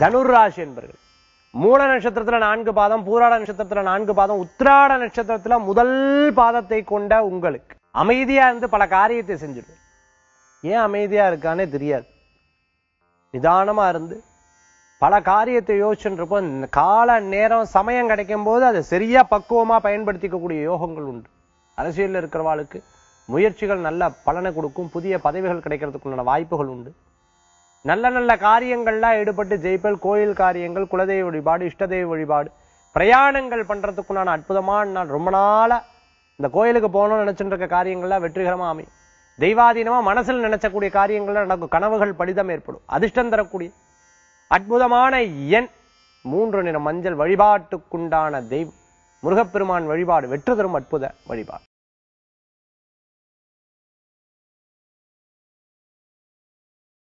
தனுர் ராசி என்பர்கள் மூல நட்சத்திரத்துல நான்கு பாதம் பூராட நட்சத்திரத்துல நான்கு பாதம் உத்திராட நட்சத்திரத்துல முதல் பாதத்தை கொண்ட உங்களுக்கு அமைதியா இருந்து பல காரியத்தை செஞ்சிடும் ஏன் அமைதியா இருக்கானே தெரியாது நிதானமா இருந்து பல காரியத்தை யோசிச்சுன்றப்போ இந்த கால நேரம் சமயம் கிடைக்கும் போது அதை சரியா பக்குவமா பயன்படுத்திக்கக்கூடிய யோகங்கள் உண்டு அரசியல்ல இருக்கிறவாளுக்கு முயற்சிகள் நல்ல பலனை கொடுக்கும் புதிய பதவிகள் கிடைக்கிறதுக்குண்டான வாய்ப்புகள் உண்டு நல்ல நல்ல காரியங்கள்லாம் ஈடுபட்டு ஜெயிப்பல் கோயில் காரியங்கள் குலதெய்வ வழிபாடு இஷ்டதெய்வ வழிபாடு பிரயாணங்கள் பண்றதுக்குண்டான அற்புதமான நாள் ரொம்ப நாளா இந்த கோயிலுக்கு போகணும்னு நினைச்சுட்டு இருக்க காரியங்கள்லாம் வெற்றிகரமா அமையும் தெய்வாதீனமா மனசில் நினைச்சக்கூடிய காரியங்கள்ல நடக்கும் கனவுகள் பலிதம் ஏற்படும் அதிர்ஷ்டம் தரக்கூடிய அற்புதமான எண் மூன்று நிற மஞ்சள் வழிபாட்டுக்குண்டான தெய்வம் முருகப்பெருமான் வழிபாடு வெற்றி தரும் அற்புத வழிபாடு